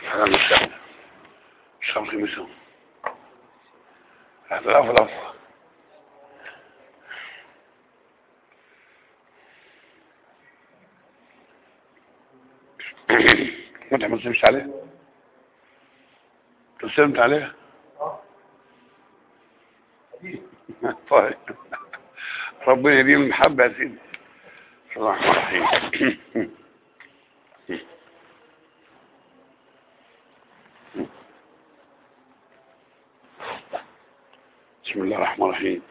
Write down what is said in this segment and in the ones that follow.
على المساء الشمس مساء هذا الأفضل الأفضل ما ما تسلمش عليه تسلمت عليه طيب ربنا يديم المحبة يا سيدي بسم الله الرحمن الرحيم بسم الله الرحمن الرحيم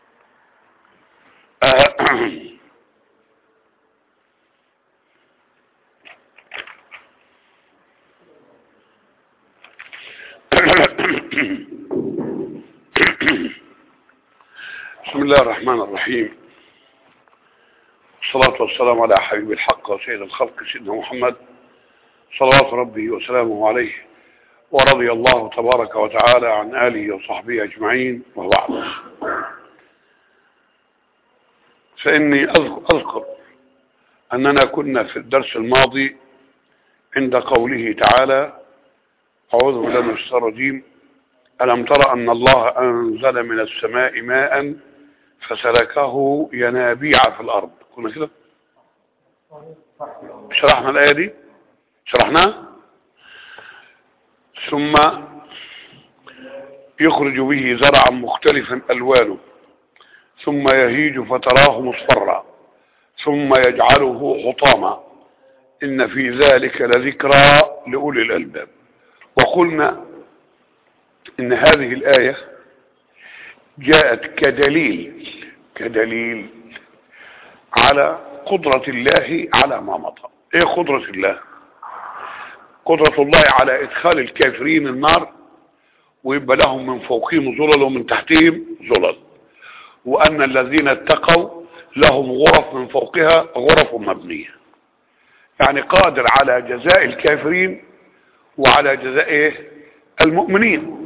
بسم الله الرحمن الرحيم والصلاة والسلام على حبيب الحق وسيد الخلق سيدنا محمد صلوات ربه وسلامه عليه ورضي الله تبارك وتعالى عن آله وصحبه أجمعين وبعد فإني أذكر أننا كنا في الدرس الماضي عند قوله تعالى أعوذ بالله من الشيطان الرجيم ألم ترى أن الله أنزل من السماء ماء فسلكه ينابيع في الأرض كنا كده شرحنا الآية دي شرحناها ثم يخرج به زرعا مختلفا ألوانه ثم يهيج فتراه مصفرا ثم يجعله حطاما إن في ذلك لذكرى لأولي الألباب وقلنا إن هذه الآية جاءت كدليل كدليل على قدرة الله على ما مضى ايه قدرة الله قدرة الله على ادخال الكافرين النار ويبقى لهم من فوقهم ظلل ومن تحتهم ظلل وان الذين اتقوا لهم غرف من فوقها غرف مبنية يعني قادر على جزاء الكافرين وعلى جزاء ايه المؤمنين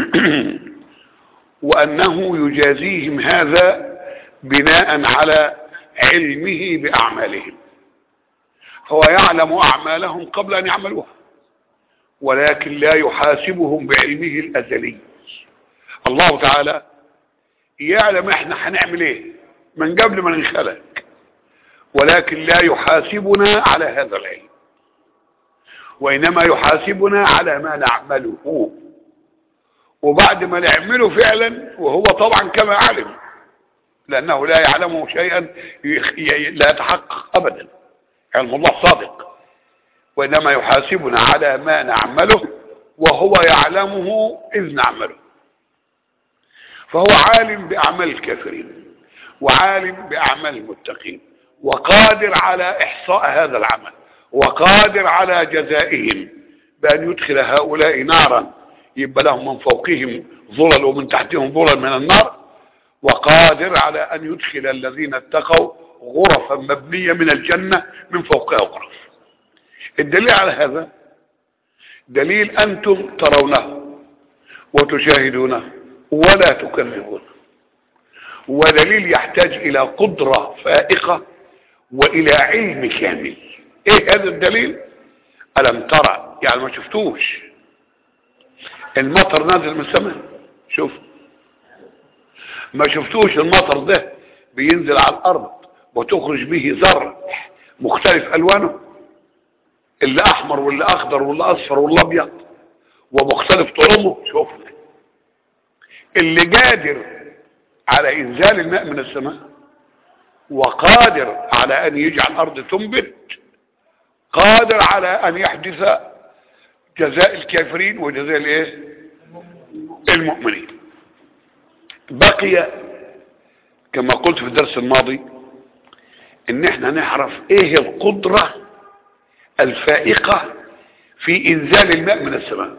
وانه يجازيهم هذا بناء على علمه باعمالهم هو يعلم اعمالهم قبل ان يعملوها ولكن لا يحاسبهم بعلمه الازلي الله تعالى يعلم احنا هنعمل ايه من قبل ما ننخلق ولكن لا يحاسبنا على هذا العلم وانما يحاسبنا على ما نعمله وبعد ما نعمله فعلا وهو طبعا كما علم لانه لا يعلمه شيئا لا يتحقق ابدا علم الله صادق وإنما يحاسبنا على ما نعمله وهو يعلمه إذ نعمله فهو عالم بأعمال الكافرين وعالم بأعمال المتقين وقادر على إحصاء هذا العمل وقادر على جزائهم بأن يدخل هؤلاء نارا يبقى لهم من فوقهم ظلل ومن تحتهم ظلل من النار وقادر على أن يدخل الذين اتقوا غرفا مبنية من الجنة من فوقها غرف الدليل على هذا دليل أنتم ترونه وتشاهدونه ولا تكذبونه ودليل يحتاج إلى قدرة فائقة وإلى علم كامل إيه هذا الدليل ألم ترى يعني ما شفتوش المطر نازل من السماء شوف ما شفتوش المطر ده بينزل على الأرض وتخرج به زرع مختلف ألوانه اللي احمر واللي اخضر واللي اصفر واللي ابيض ومختلف طرمه شوف اللي قادر على انزال الماء من السماء وقادر على ان يجعل الارض تنبت قادر على ان يحدث جزاء الكافرين وجزاء الايه المؤمنين بقي كما قلت في الدرس الماضي ان احنا نعرف ايه القدره الفائقة في إنزال الماء من السماء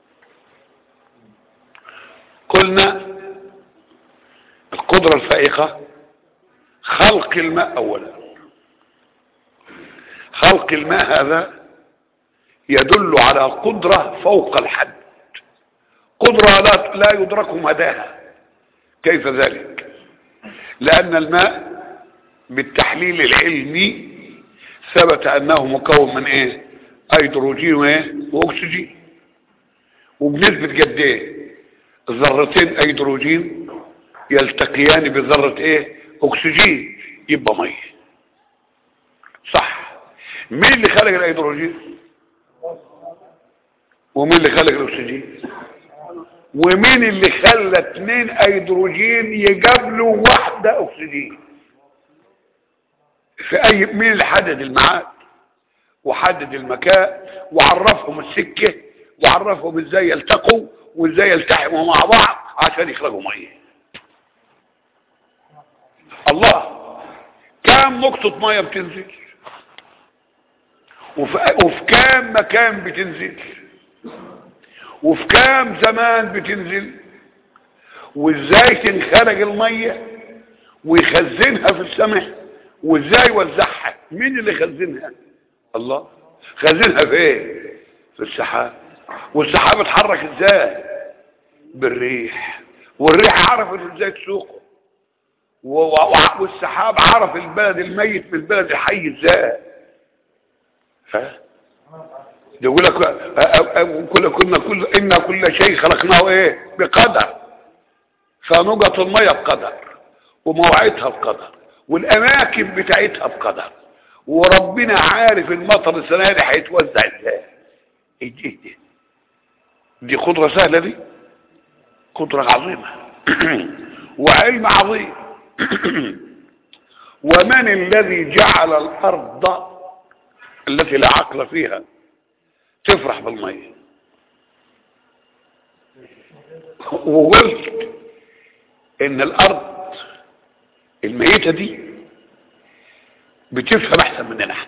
قلنا القدرة الفائقة خلق الماء أولا خلق الماء هذا يدل على قدرة فوق الحد قدرة لا, لا يدرك مداها كيف ذلك لأن الماء بالتحليل العلمي ثبت انه مكون من ايه هيدروجين وايه واكسجين وبنسبة قد ايه ذرتين هيدروجين يلتقيان بذرة ايه اكسجين يبقى ميه صح مين اللي خلق الهيدروجين ومين اللي خلق الاكسجين ومين اللي خلى اتنين هيدروجين يقابلوا واحدة اكسجين في اي مين اللي حدد الميعاد وحدد المكان وعرفهم السكة وعرفهم ازاي يلتقوا وازاي يلتحموا مع بعض عشان يخرجوا ميه الله كام نقطة ميه بتنزل وفي, وفي كام مكان بتنزل وفي كام زمان بتنزل وازاي تنخرج المية ويخزنها في السماء وازاي يوزعها مين اللي خزنها الله خزنها في ايه في السحاب والسحاب اتحرك ازاي بالريح والريح عرفت ازاي تسوقه و- و- والسحاب عرف البلد الميت من البلد الحي ازاي ها يقول لك أ- أ- أ- كل كنا كل ان كل شيء خلقناه ايه بقدر فنقط الميه بقدر ومواعيدها بقدر والاماكن بتاعتها بقدر وربنا عارف المطر السنه دي هيتوزع ازاي ايه دي دي دي قدره سهله دي قدره عظيمه وعلم عظيم ومن الذي جعل الارض التي لا عقل فيها تفرح بالميه وقلت ان الارض الميتة دي بتفهم احسن مننا احنا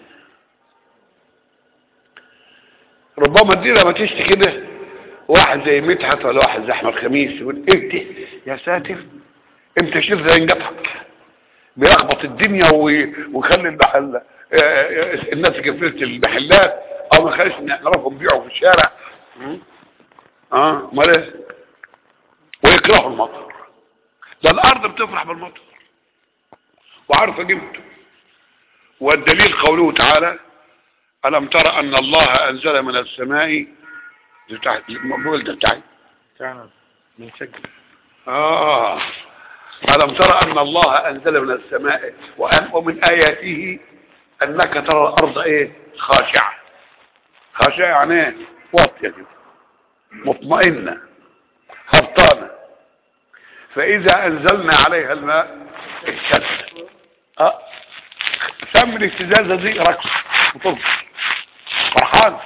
ربما دي لما تشتي كده واحد زي مدحت ولا واحد زي احمد خميس يقول امتى يا ساتر امتى شير زي انقطعك بيلخبط الدنيا وي- ويخلي المحل آه، آه، الناس قفلت المحلات او ما خليش نعرفهم بيعوا في الشارع م? اه امال ايه ويكرهوا المطر ده الارض بتفرح بالمطر وعارفه قيمته والدليل قوله تعالى ألم ترى أن الله أنزل من السماء دي بتاعت المقبول ده بتاعي كان بنسجل آه ألم ترى أن الله أنزل من السماء وأن ومن آياته أنك ترى الأرض إيه خاشعة خاشعة يعني إيه واطية كده مطمئنة هبطانة فإذا أنزلنا عليها الماء اهتزت أه سمي الاهتزازة دي رقص وطب فرحان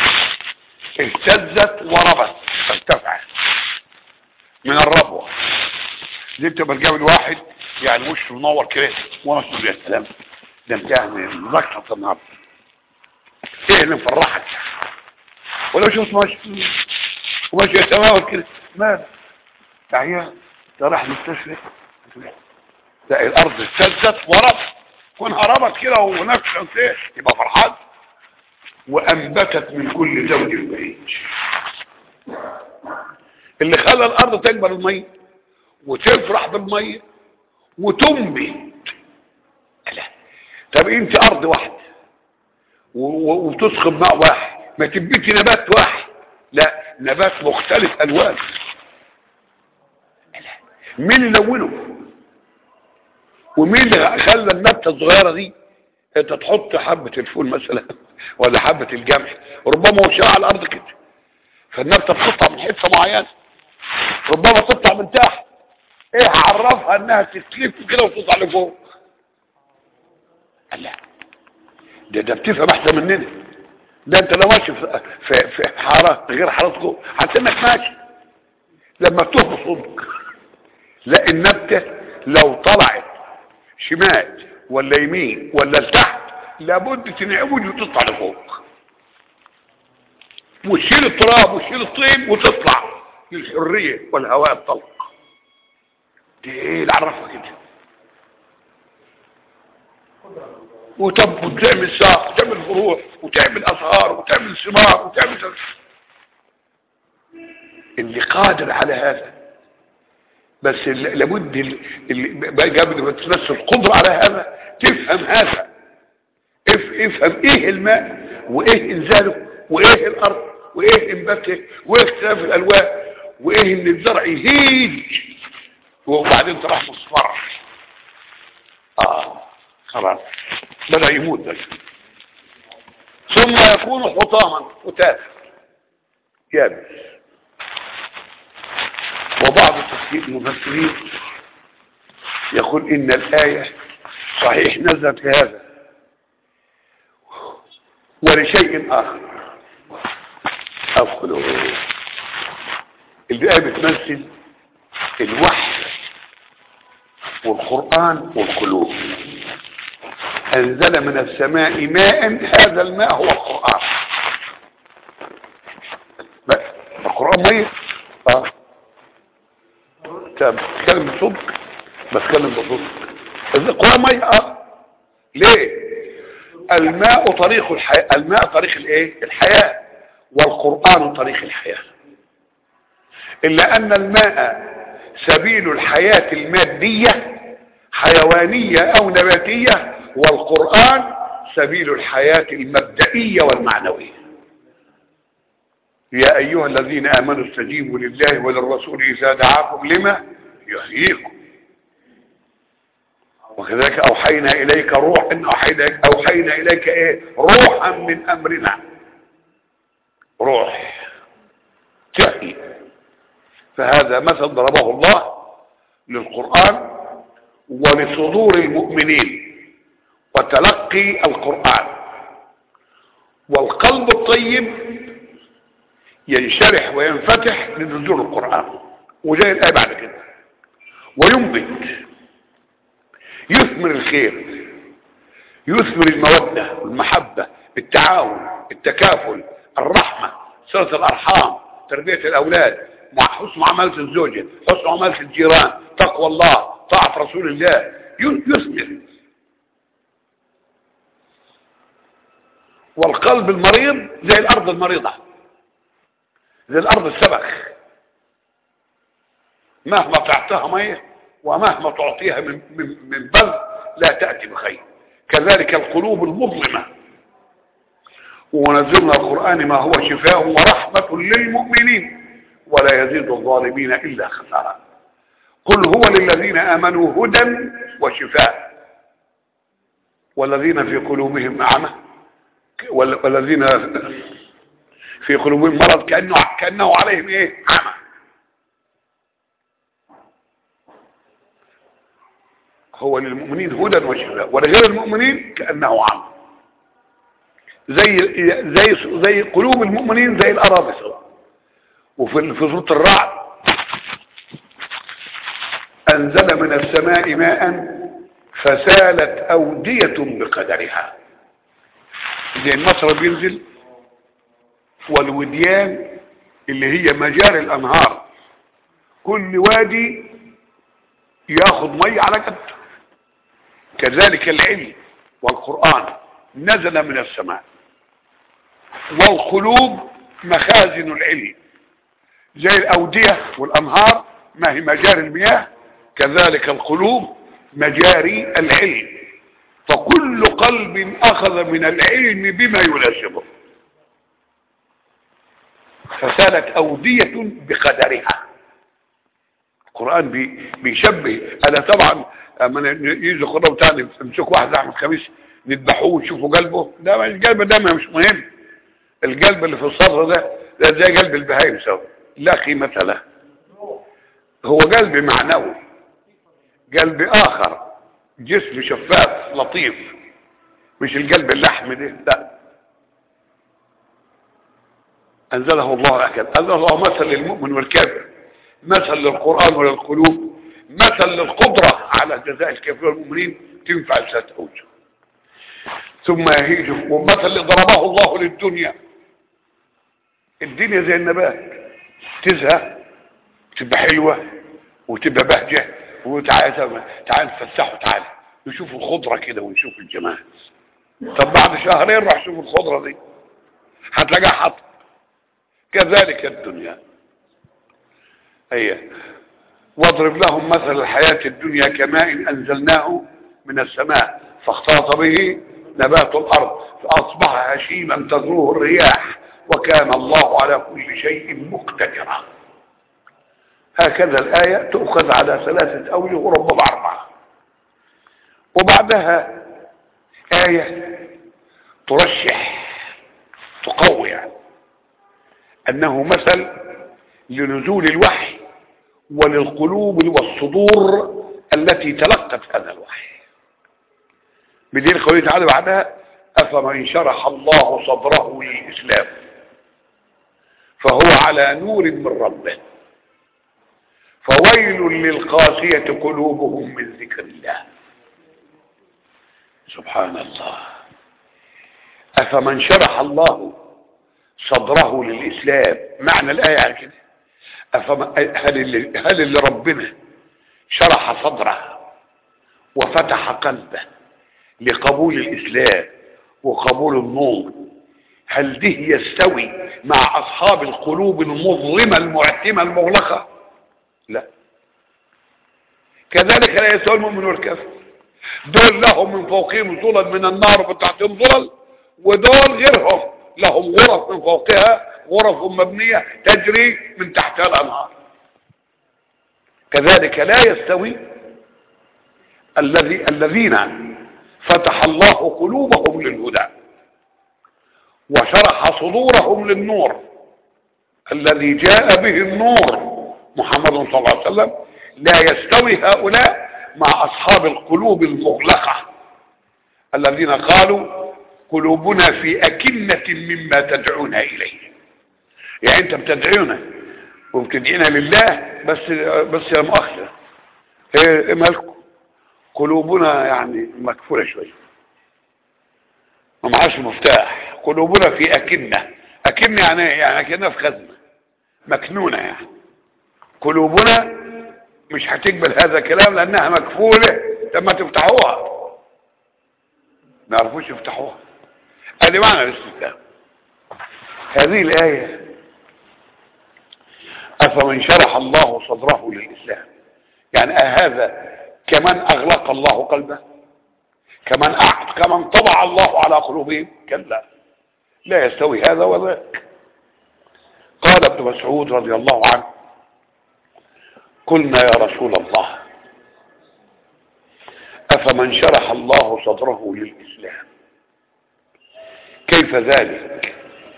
اهتزت وربت ارتفعت من الربوة دي بتبقى الجبل واحد يعني وشه منور كده وانا اسمه يا سلام ده انتهى من رقصة النهارده ايه اللي مفرحك ولو شفت ماشي وماشي يتماول كده ماذا تعيان ده راح مستشفى تلاقي الارض اهتزت وربت كونها ربط كده ونفسها ايه يبقى فرحان وانبتت من كل زوج بعيد اللي خلى الارض تقبل الميه وتفرح بالميه وتنبت لا طب انت ارض واحده و- و- وتسخب ماء واحد ما تنبتي نبات واحد لا نبات مختلف الوان لا. مين اللي لونه ومين اللي خلى النبته الصغيره دي انت تحط حبه الفول مثلا ولا حبه الجمح ربما هو شاع على الارض كده فالنبته بتطلع من حته معينه ربما تطلع من تحت ايه عرفها انها تتلف كده وتطلع لفوق لا ده ده بتفهم احسن مننا ده انت لو ماشي في في, في حاره غير حارتكم هتنك ماشي لما تهبط صدق لا النبته لو طلعت شمال ولا يمين ولا لتحت لابد تنعوج وتطلع لفوق وتشيل التراب وتشيل الطين وتطلع للحرية والهواء الطلق دي ايه اللي عرفها كده وتب وتعمل ساق وتعمل فروع وتعمل ازهار وتعمل ثمار وتعمل اللي قادر على هذا بس ال- لابد ال- اللي بقى قبل ما تمثل القدرة على هذا تفهم هذا اف- افهم ايه الماء وايه انزاله وايه الارض وايه انبته وايه اختلاف الالوان وايه ان الزرع يهيج وبعدين تروح مصفر اه خلاص بدأ يموت ده ثم يكون حطاما فتاتا يابس وبعض المفسرين يقول ان الايه صحيح نزلت في هذا ولشيء اخر ادخلوا الآية بتمثل الوحي والقرآن والقلوب أنزل من السماء ماء هذا الماء هو القرآن بس القرآن ميت اه طب بتكلم بصدق بتكلم بصدق القرآن ميت اه ليه الماء طريق الحياة الماء طريق الايه الحياة والقرآن طريق الحياة إلا أن الماء سبيل الحياة المادية حيوانية أو نباتية والقرآن سبيل الحياة المبدئية والمعنوية يا أيها الذين آمنوا استجيبوا لله وللرسول إذا دعاكم لما يحييكم وكذلك أوحينا إليك روح إن أوحينا, أوحينا إليك إيه روحا من أمرنا روح تحيي فهذا مثل ضربه الله للقرآن ولصدور المؤمنين وتلقي القرآن والقلب الطيب ينشرح وينفتح لنزول القرآن وجاي الآية بعد كده وينبت يثمر الخير يثمر المودة المحبة التعاون التكافل الرحمة صلة الأرحام تربية الأولاد مع حسن معاملة الزوجة حسن معاملة الجيران تقوى الله طاعة رسول الله يثمر والقلب المريض زي الأرض المريضة زي الأرض السبخ مهما تعطيها مية ومهما تعطيها من, من, من بل لا تأتي بخير كذلك القلوب المظلمة ونزلنا القرآن ما هو شفاء ورحمة للمؤمنين ولا يزيد الظالمين إلا خسارا قل هو للذين آمنوا هدى وشفاء والذين في قلوبهم أعمى والذين في قلوبهم مرض كأنه, كأنه عليهم إيه عمى هو للمؤمنين هدى وشفاء ولغير المؤمنين كأنه عمى زي زي زي قلوب المؤمنين زي الأراضي سواء وفي في سوره الرعد أنزل من السماء ماء فسالت أودية بقدرها زي المطر بينزل والوديان اللي هي مجاري الأنهار كل وادي ياخد مية على قد كذلك العلم والقرآن نزل من السماء والقلوب مخازن العلم زي الأودية والأنهار ما هي مجاري المياه كذلك القلوب مجاري العلم فكل قلب أخذ من العلم بما يناسبه فسالت أودية بقدرها القرآن بي بيشبه أنا طبعا من يجي القرآن بتاعنا نمسك واحد أحمد خميس نذبحوه ونشوفوا قلبه ده مش قلب ده مش مهم القلب اللي في الصدر ده ده زي قلب البهايم سوا لا قيمة له هو قلب معنوي قلب آخر جسم شفاف لطيف مش القلب اللحم ده لا أنزله الله أكد أنزله الله مثل للمؤمن والكافر مثل للقرآن وللقلوب مثل للقدرة على جزاء الكافر والمؤمنين تنفع لسات أوجه ثم يهيج ومثل اللي ضربه الله للدنيا الدنيا زي النبات تزهق تبقى حلوة وتبقى بهجة وتعالى تعال نفسحوا تعالى نشوف الخضرة كده ونشوف الجمال طب بعد شهرين راح شوف الخضرة دي هتلاقيها حط كذلك الدنيا هي واضرب لهم مثل الحياة الدنيا كماء أنزلناه من السماء فاختلط به نبات الأرض فأصبح هشيما تذروه الرياح وكان الله على كل شيء مقتدرا هكذا الآية تؤخذ على ثلاثة أوجه وربما أربعة وبعدها آية ترشح تقوي يعني أنه مثل لنزول الوحي وللقلوب والصدور التي تلقت هذا الوحي بدين قوله تعالى بعدها أفمن شرح الله صدره للإسلام فهو على نور من ربه فويل للقاسية قلوبهم من ذكر الله سبحان الله أفمن شرح الله صدره للإسلام معنى الآية على كده هل اللي, هل اللي ربنا شرح صدره وفتح قلبه لقبول الإسلام وقبول النور هل ده يستوي مع أصحاب القلوب المظلمة المعتمة المغلقة لا كذلك لا يستوي المؤمن والكافر دول لهم من فوقهم ظلل من النار ومن تحتهم ظلل ودول غيرهم لهم غرف من فوقها غرف مبنية تجري من تحتها الأنهار كذلك لا يستوي الذي الذين فتح الله قلوبهم للهدى وشرح صدورهم للنور الذي جاء به النور محمد صلى الله عليه وسلم لا يستوي هؤلاء مع أصحاب القلوب المغلقة الذين قالوا قلوبنا في أكنة مما تدعونا إليه يعني أنت بتدعونا وبتدعينا لله بس بس يا مؤخرة ايه مالكم قلوبنا يعني مكفولة شوية ما معاش مفتاح قلوبنا في أكنة أكنة يعني يعني أكنة في خزنة مكنونة يعني قلوبنا مش هتقبل هذا الكلام لأنها مكفولة لما تفتحوها ما يعرفوش يفتحوها هذه معنى الاستسلام هذه الآية أفمن شرح الله صدره للإسلام يعني هذا كمن أغلق الله قلبه كمن أعد كمن طبع الله على قلوبهم كلا لا يستوي هذا وذاك قال ابن مسعود رضي الله عنه قلنا يا رسول الله أفمن شرح الله صدره للإسلام كيف ذلك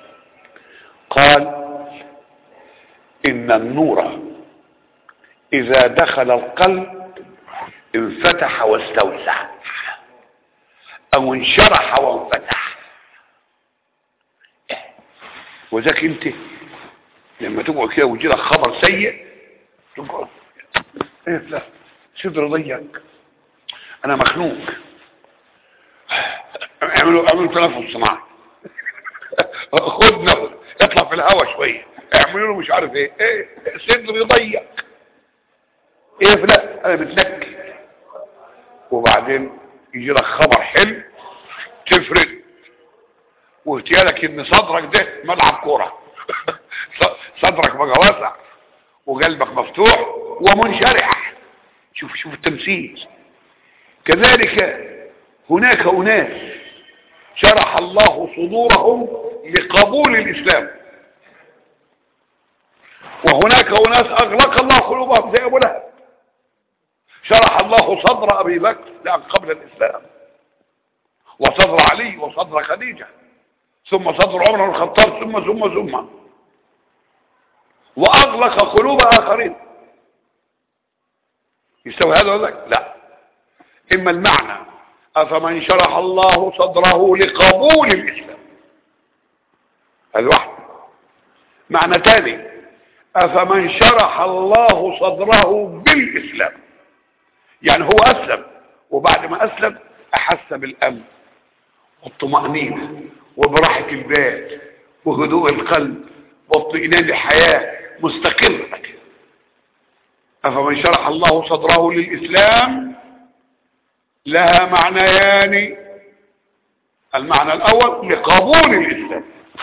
قال إن النور إذا دخل القلب انفتح واستوسع أو انشرح وانفتح وذاك انت لما تقعد كده ويجي لك خبر سيء تقعد ايه لا صدر ضيق انا مخنوق اعملوا اعملوا تنفس صناعي خد نفس اطلع في الهواء شويه اعملوا له مش عارف ايه ايه صدري ضيق ايه لا انا بتنكي وبعدين يجي لك خبر حلو تفرد واهتيالك ان صدرك ده ملعب كوره صدرك بقى واسع وقلبك مفتوح ومنشرح شوف شوف التمثيل كذلك هناك أناس شرح الله صدورهم لقبول الإسلام وهناك أناس أغلق الله قلوبهم زي أبو لهب شرح الله صدر أبي بكر لأن قبل الإسلام وصدر علي وصدر خديجة ثم صدر عمر بن الخطاب ثم ثم ثم وأغلق قلوب آخرين يستوي هذا ولا لا إما المعنى أفمن شرح الله صدره لقبول الإسلام هذا واحد معنى ثاني أفمن شرح الله صدره بالإسلام يعني هو أسلم وبعد ما أسلم أحس بالأمن والطمأنينة وبراحة البال وهدوء القلب واطمئنان الحياة مستقر أفمن شرح الله صدره للإسلام لها معنيان المعنى الأول لقبول الإسلام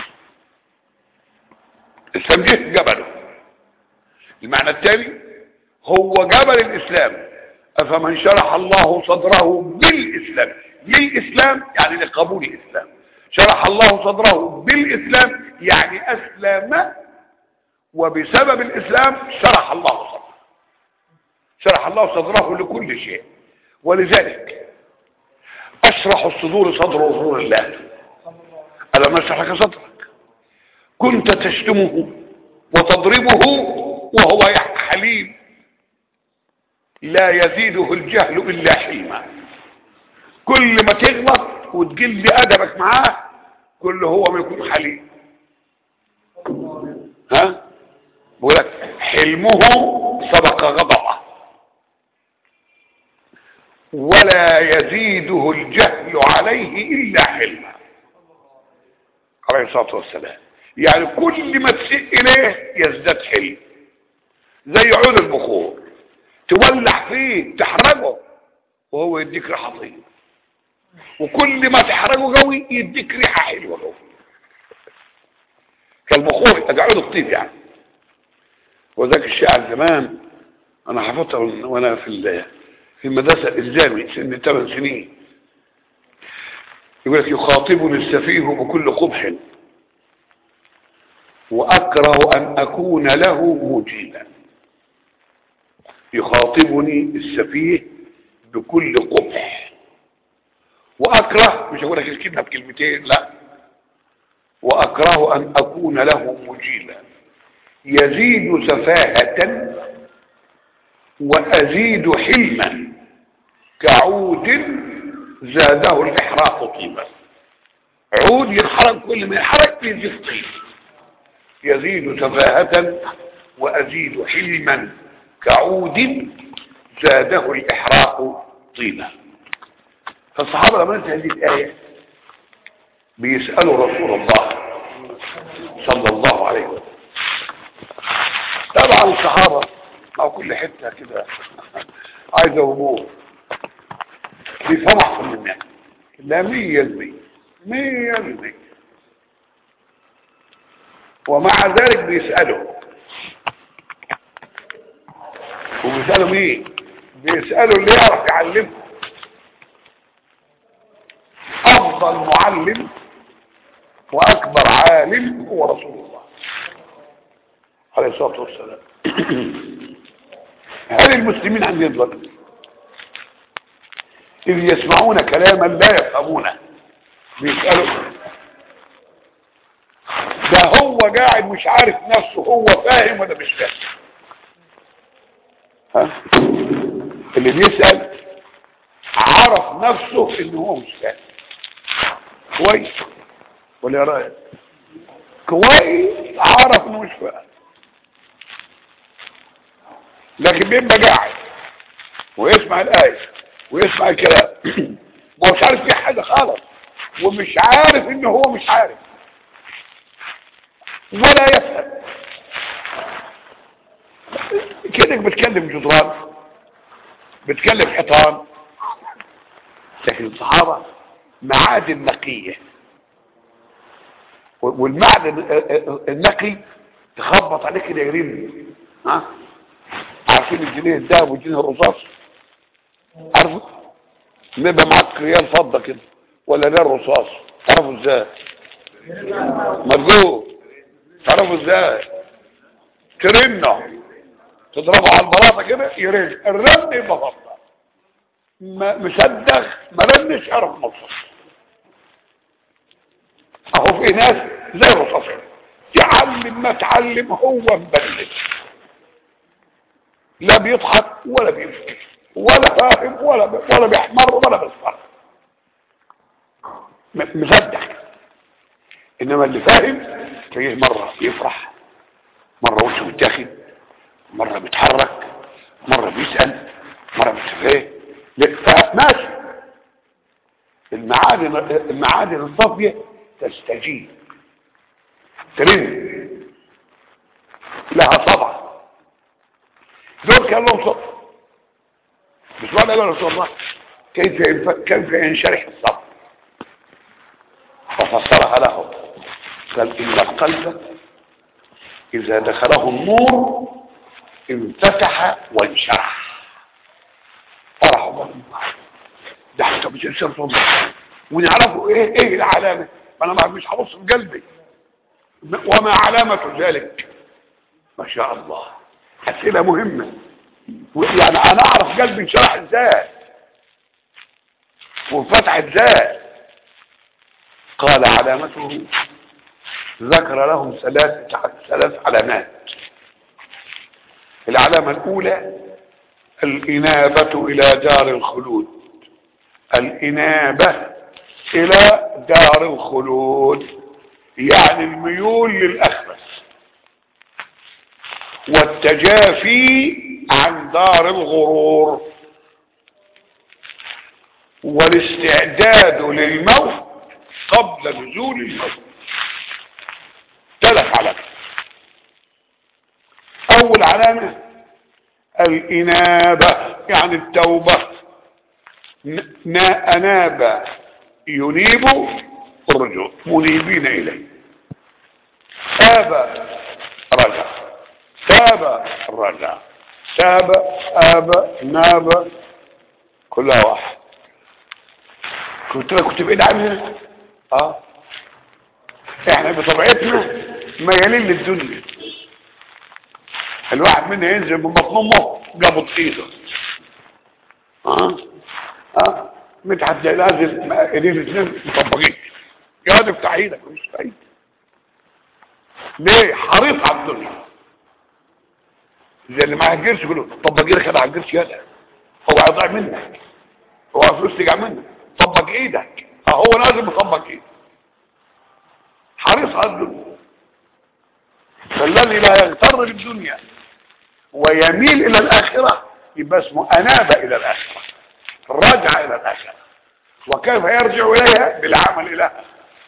الإسلام جه جبله المعنى الثاني هو جبل الإسلام أفمن شرح الله صدره بالإسلام للإسلام يعني لقبول الإسلام شرح الله صدره بالإسلام يعني أسلم وبسبب الإسلام شرح الله صدره شرح الله صدره لكل شيء ولذلك أشرح الصدور صدر رسول الله ألم نشرح لك صدرك كنت تشتمه وتضربه وهو حليم لا يزيده الجهل إلا حلما كل ما تغلط وتقل أدبك معاه كل هو ما يكون حليم ها بقول لك حلمه سبق غضبه ولا يزيده الجهل عليه إلا حلما عليه الصلاة والسلام يعني كل ما تسيء إليه يزداد حلم زي عود البخور تولع فيه تحرقه وهو يديك ريحة طيبة وكل ما تحرقه قوي يديك ريحة حلوة قوي كالبخور عود الطيب يعني وذاك الشاعر زمان انا حفظتها وانا في في المدرسة الإسلامي سن 8 سنين يقول لك يخاطبني السفيه بكل قبح وأكره أن أكون له مجيلا يخاطبني السفيه بكل قبح وأكره مش أقول لك الكلمة بكلمتين لا وأكره أن أكون له مجيلا يزيد سفاهة وأزيد حلما كعود زاده الإحراق طيبا عود ينحرق كل ما ينحرق يزيد طيب يزيد سفاهة وأزيد حلما كعود زاده الإحراق طيبا فالصحابة لما نزل هذه الآية بيسألوا رسول الله صلى الله عليه وسلم طبعا الصحابة أو كل حتة كده عايزة أمور بيفهم أحسن مننا لا مية المية مية المية ومع ذلك بيسألوا وبيسألوا مين بيسألوا اللي يعرف يعلمهم أفضل معلم وأكبر عالم هو رسول الله عليه الصلاة والسلام هل المسلمين عندهم ظلم إذ يسمعون كلاما لا يفهمونه بيسألوا ده هو قاعد مش عارف نفسه هو فاهم ولا مش فاهم ها اللي بيسأل عرف نفسه ان هو مش فاهم كويس ولا يا رايك كويس عرف انه مش فاهم لكن بيبقى قاعد ويسمع الآية ويسمع الكلام ما هوش عارف في حاجة خالص ومش عارف ان هو مش عارف ولا يفهم كده بتكلم جدران بتكلم حيطان لكن الصحابة معادن نقية والمعدن النقي تخبط عليه كده يرن ها عارفين الجنيه الذهب والجنيه الرصاص عارفه بيبقى معاك ريال فضه كده ولا ريال رصاص تعرفوا ازاي مرجوع تعرفوا ازاي ترنه تضربه على البلاطه كده يرن الرن يبقى فضه مصدق ما رنش يعرف مصر اهو في ناس زي الرصاص تعلم ما تعلم هو مبلد لا بيضحك ولا بيبكي ولا فاهم ولا ب... ولا بيحمر ولا بيصفر مصدق انما اللي فاهم تلاقيه مره يفرح مره وشه بيتاخد مره بيتحرك مره بيسال مره بيتفاهم فماشي المعادن المعادن الصافيه تستجيب ترن لها طبع دول كان لهم صبر مش معنى قال رسول الله كيف ينف... كيف ينشرح الصبر ففسرها له قال ان القلب اذا دخله النور انفتح وانشرح فرح ده حتى مش انسان صبر ونعرفوا ايه ايه العلامه ما انا مش هبص في قلبي وما علامة ذلك ما شاء الله أسئلة مهمة يعني أنا أعرف قلبي انشرح إزاي وانفتح إزاي قال علامته ذكر لهم ثلاث ثلاث علامات العلامة الأولى الإنابة إلى دار الخلود الإنابة إلى دار الخلود يعني الميول للأخرة والتجافي عن دار الغرور والاستعداد للموت قبل نزول الموت ثلاث علامات اول علامة الانابة يعني التوبة اناب ينيب الرجوع منيبين اليه تاب رجع تاب رجع تاب اب ناب كلها واحد كنت كنت بعيد عنها اه احنا بطبيعتنا ميالين للدنيا الواحد منا ينزل من بطن امه قبض ايده اه اه متعب زي لازم ايدين الاثنين مطبقين يا واد افتح ايدك مش فايد ليه حريص على الدنيا زي اللي ما هجرش يقول له طبق ايدك انا هجرش يدك هو هيضيع منك هو فلوس تجع منك طبق ايدك اه هو لازم يطبق ايدك حريص على الدنيا فالذي لا يغتر بالدنيا ويميل الى الاخرة يبقى اسمه اناب الى الاخرة رجع الى الاخرة وكيف يرجع اليها بالعمل لها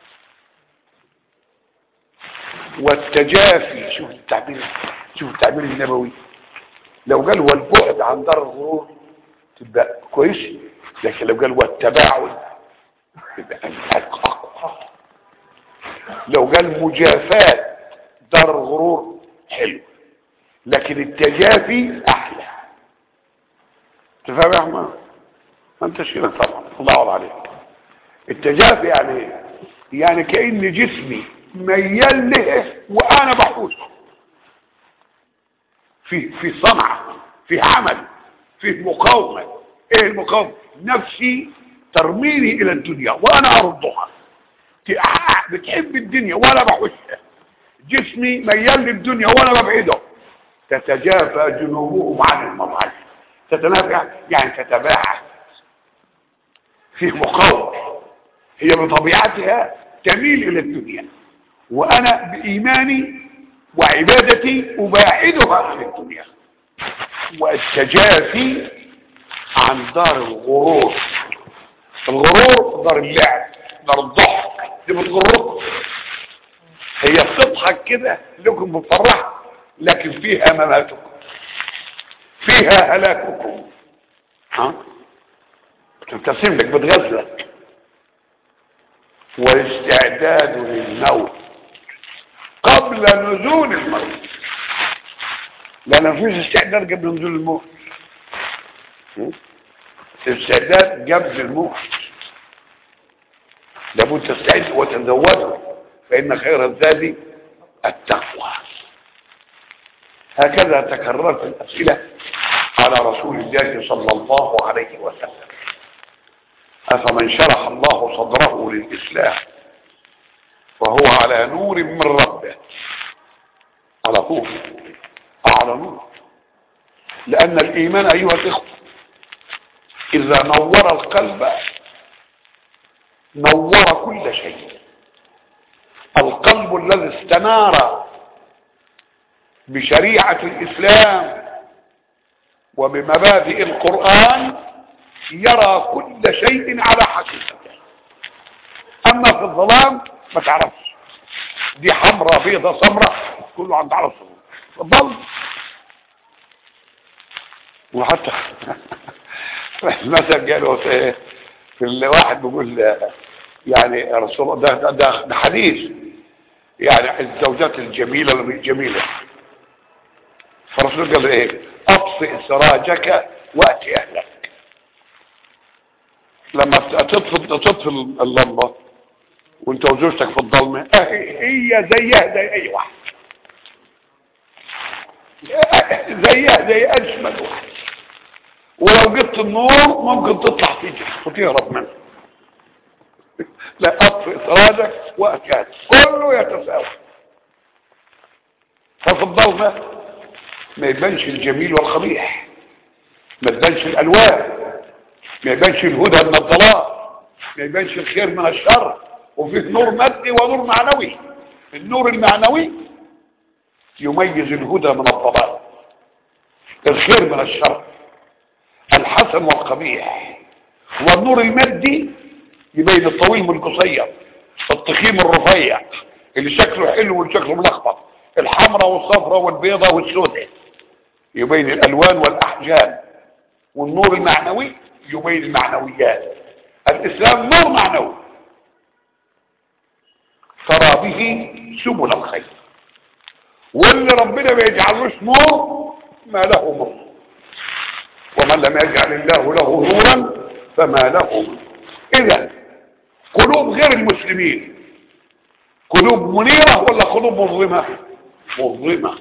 والتجافي شوف التعبير شوف التعبير النبوي لو قال والبعد عن دار الغرور تبقى كويس لكن لو قال والتباعد تبقى اقوى لو قال مجافاة دار الغرور حلو لكن التجافي احلى تفهم يا احمد ما انت شيلك طبعا الله يعوض عليك التجافي يعني ايه يعني كأن جسمي ميال له وانا بحوشه في في صنعة في عمل في مقاومة ايه المقاومة نفسي ترميني الى الدنيا وانا ارضها بتحب الدنيا وانا بحوشها جسمي ميال للدنيا وانا ببعده تتجافى جنوبهم عن المضاجع تتنافع يعني تتباعد فيه مقاومة هي بطبيعتها تميل الى الدنيا وانا بايماني وعبادتي اباعدها عن الدنيا والتجافي عن دار الغرور الغرور دار اللعب دار الضحك دي بتغركم هي بتضحك كده لكم بتفرح لكن فيها مماتكم فيها هلاككم ها بتبتسم لك بتغزلك والاستعداد للموت قبل نزول الموت لان مفيش استعداد قبل نزول الموت استعداد قبل الموت لابد تستعد وتزودوا فإن خير الزاد التقوى هكذا تكررت الأسئلة على رسول الله صلى الله عليه وسلم أفمن شرح الله صدره للإسلام وهو على نور من ربه على طول على نور لأن الإيمان أيها الإخوة إذا نور القلب نور كل شيء القلب الذي استنار بشريعة الإسلام وبمبادئ القرآن يرى كل شيء على حقيقته أما في الظلام ما تعرفش دي حمراء بيضة سمراء كله عند على الصدور الظلم وحتى مثلا قالوا في في الواحد بيقول يعني رسول ده ده, ده, ده حديث يعني الزوجات الجميلة الجميلة فالرسول قال ايه اطفئ سراجك واتي اهلك لما تطفي تطفي اللمبة وانت وزوجتك في الضلمه اه هي زيها زي اي واحد زيها زي اجمل واحد ولو جبت النور ممكن تطلع تيجي وتهرب منه لا اطفئ سرادك واكاد كله يتساوى ففي الضلمه ما يبانش الجميل والقبيح ما يبانش الالوان ما يبانش الهدى من الضلال ما يبانش الخير من الشر وفيه نور مادي ونور معنوي النور المعنوي يميز الهدى من الضلال الخير من الشر الحسن والقبيح والنور المادي يبين الطويل من القصير التخيم الرفيع اللي شكله حلو واللي شكله ملخبط الحمراء والصفراء والبيضاء والسوداء يبين الالوان والاحجام والنور المعنوي يبين المعنويات الاسلام نور معنوي ترى به سبل الخير واللي ربنا ما يجعلوش نور ما له نور ومن لم يجعل الله له نورا فما له نور اذا قلوب غير المسلمين قلوب منيرة ولا قلوب مظلمة مظلمة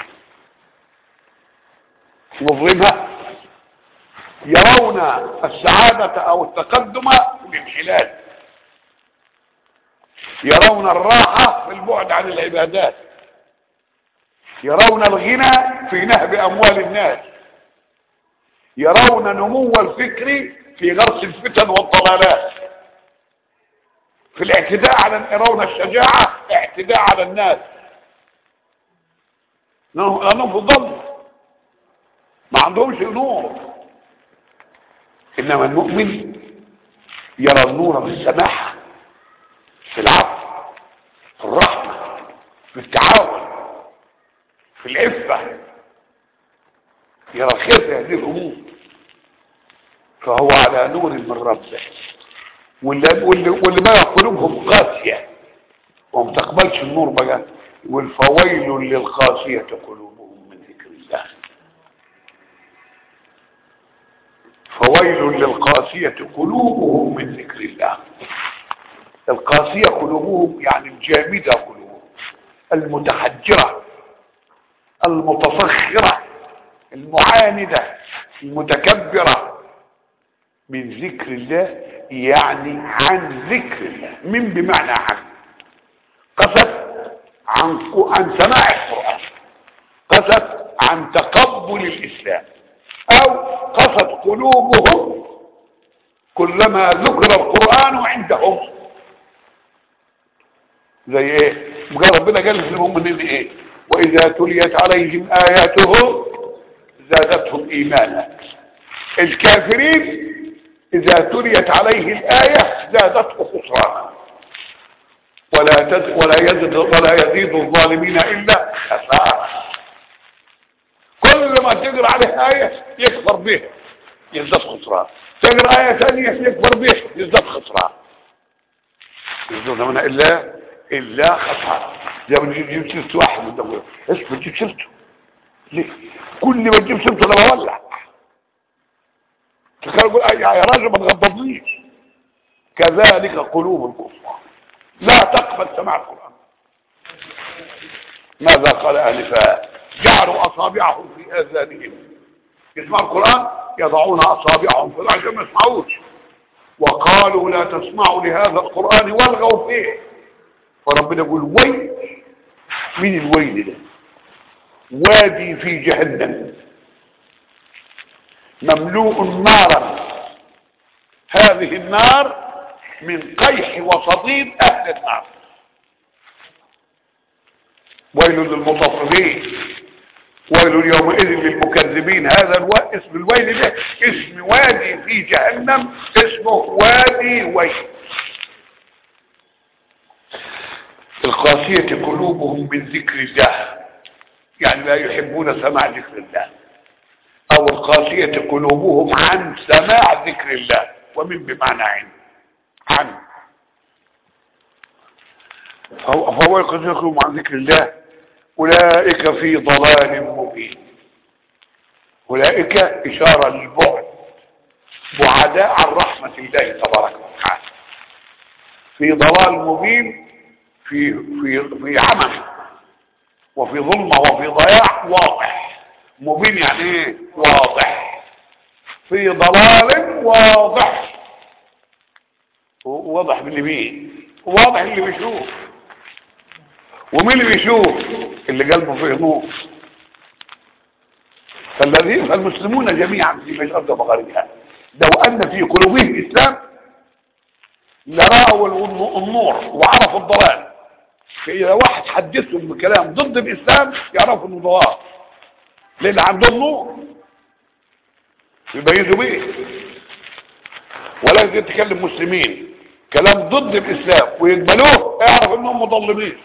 مظلمة يرون السعادة او التقدم بالانحلال يرون الراحة في البعد عن العبادات يرون الغنى في نهب اموال الناس يرون نمو الفكر في غرس الفتن والضلالات في الاعتداء على يرون الشجاعة اعتداء على الناس لانهم في الظلم ما عندهمش نور انما المؤمن يرى النور في السماحة في العفو في الرحمة في التعاون في العفة يرى الخير في هذه الامور فهو على نور من ربه واللي, واللي, واللي بقى قلوبهم قاسية وما تقبلش النور بقى يقول فويل للقاسية قلوبهم من ذكر الله فويل للقاسية قلوبهم من ذكر الله القاسية قلوبهم يعني الجامدة قلوبهم المتحجرة المتصخرة المعاندة المتكبرة من ذكر الله يعني عن ذكر الله من بمعنى عن قصد عن عن سماع القرآن قصد عن تقبل الإسلام أو قصد قلوبهم كلما ذكر القرآن عندهم زي ايه بقى ربنا قال للمؤمنين ايه واذا تليت عليهم اياته زادتهم ايمانا الكافرين اذا تليت عليه الايه زادته خسرانا ولا تز ولا يزيد ولا يزيد الظالمين الا خسارا كل ما تقرا عليه ايه يكفر به يزداد خسران تقرا ايه ثانيه يكفر به يزداد خسران يزداد من الا الا خسارة زي ما تجيب سيرته واحد من دول اسمه تجيب سيرته ليه كل ما تجيب سيرته انا بولع تخيل يقول يا راجل ما تغضبنيش كذلك قلوب الكفار لا تقبل سماع القران ماذا قال انفا جعلوا اصابعهم في اذانهم يسمعوا القران يضعون اصابعهم في العجم ما يسمعوش وقالوا لا تسمعوا لهذا القران والغوا فيه فربنا يقول ويل من الويل ده وادي في جهنم مملوء نارا هذه النار من قيح وصديد اهل النار ويل للمطففين ويل يومئذ للمكذبين هذا الو... اسم الويل ده اسم وادي في جهنم اسمه وادي ويل القاسية قلوبهم من ذكر الله يعني لا يحبون سماع ذكر الله او القاسية قلوبهم عن سماع ذكر الله ومن بمعنى عن عن فهو, فهو القاسية قلوبهم عن ذكر الله اولئك في ضلال مبين اولئك اشارة للبعد بعداء عن رحمة الله تبارك وتعالى في ضلال مبين في في في عمى وفي ظلمة وفي ضياع واضح مبين يعني ايه واضح في ضلال واضح واضح باللي مين واضح اللي بيشوف ومين اللي بيشوف اللي قلبه فيه نور فالذين فالمسلمون جميعا في مجرد مغاربها لو ان في قلوبهم الاسلام لرأوا النور وعرفوا الضلال فإذا واحد حدثهم بكلام ضد الإسلام يعرفوا انه ضلال لأن عندهم نور يبيزوا بيه ولا يتكلم مسلمين كلام ضد الإسلام ويقبلوه يعرف انهم مظلمين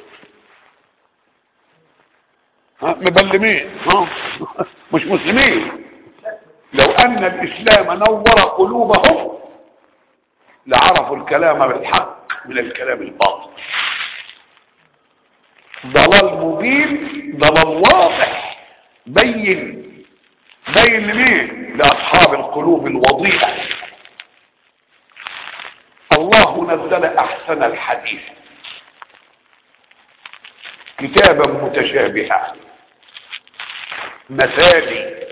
ها مبلمين ها مش مسلمين لو ان الاسلام نور قلوبهم لعرفوا الكلام بالحق من الكلام الباطل ضلال مبين ضلال واضح بين بين لمين لاصحاب القلوب الوضيئه الله نزل احسن الحديث كتابا متشابها مثالي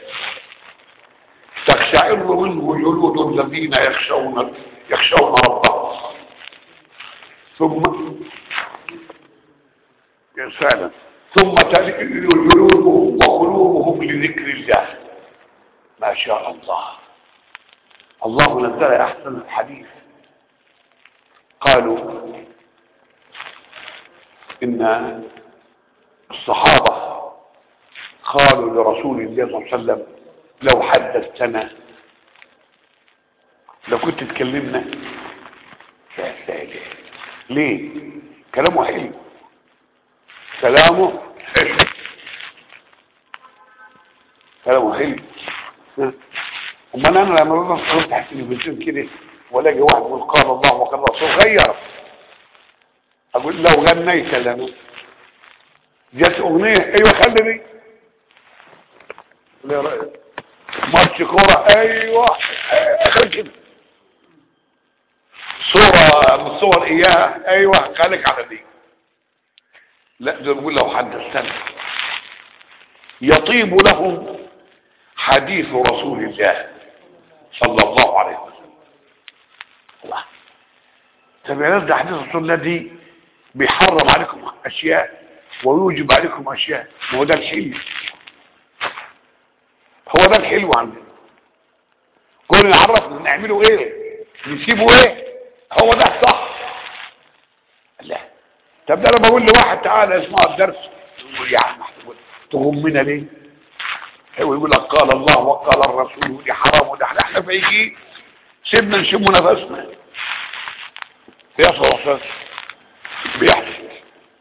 تخشعر منه جلود الذين يخشون يخشون ربهم ثم فعلا ثم تلين جلودهم وقلوبهم لذكر الله ما شاء الله الله نزل احسن الحديث قالوا ان الصحابه قالوا لرسول الله صلى الله عليه وسلم لو حدثتنا لو كنت تكلمنا لا لا ليه كلامه حلو كلامه حلو كلامه حلو امال انا لما ببقى افتح التلفزيون كده والاقي واحد يقول قال الله وقال الرسول غير اقول لو غنيت لنا جت اغنيه ايوه خلي ليه رايك ماتش كوره ايوه اخر كده صوره من الصور اياها ايوه خليك على دي لا ده بيقول لو حدثتنا يطيب لهم حديث رسول الله صلى الله عليه وسلم الله طب يا ناس ده حديث رسول الله دي بيحرم عليكم اشياء ويوجب عليكم اشياء ما هو ده الحلو هو ده الحلو عندنا كل نعرف نعمله ايه نسيبه ايه هو ده صح لا طب ده انا بقول لواحد تعالى اسمع الدرس يقول يا عم محمود تغمنا ليه هو يقول لك قال الله وقال الرسول ودي حرام وده احنا احنا فيجي سيبنا نشم نفسنا يحصل احساس بيحصل